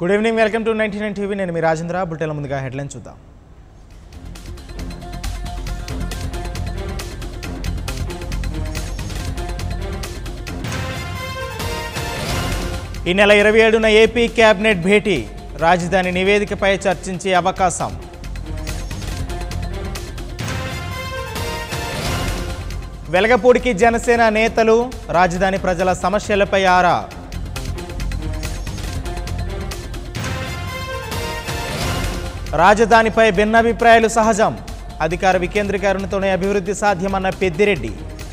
Good evening welcome to ninety nine TV నేను మీ రాజేంద్ర బుల్టెల ముందుగా హెడ్లైన్ చూద్దాం ఈ నెల ఇరవై ఏడున ఏపీ కేబినెట్ భేటీ రాజధాని నివేదికపై చర్చించే అవకాశం వెలగపూడికి జనసేన నేతలు రాజధాని ప్రజల సమస్యలపై ఆరా రాజధానిపై భిన్నాభిప్రాయాలు సహజం అధికార వికేంద్రీకరణతోనే అభివృద్ధి సాధ్యమన్న పెద్దిరెడ్డి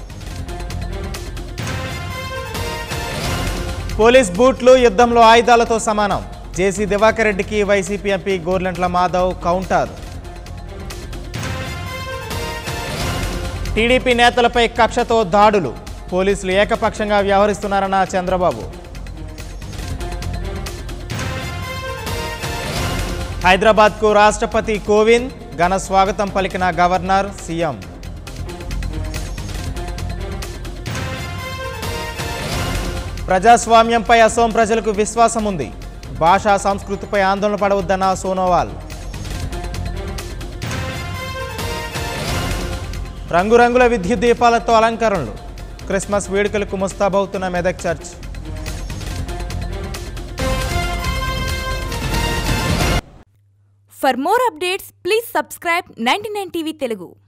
పోలీస్ బూట్లు యుద్ధంలో ఆయుధాలతో సమానం జేసీ దివాకర్ రెడ్డికి YCP MP Gorantla Madhav counter TDP నేతలపై కక్షతో దాడులు పోలీసులు ఏకపక్షంగా వ్యవహరిస్తున్నారన్న చంద్రబాబు హైదరాబాద్కు రాష్ట్రపతి కోవింద్ ఘన స్వాగతం పలికిన గవర్నర్ సీఎం ప్రజాస్వామ్యంపై అసోం ప్రజలకు విశ్వాసం ఉంది భాషా సంస్కృతిపై ఆందోళన పడవద్దన్న సోనోవాల్ రంగురంగుల విద్యుత్ దీపాలతో అలంకరణలు క్రిస్మస్ వేడుకలకు ముస్తాబవుతున్న Medak church For more updates, please subscribe 99 TV Telugu.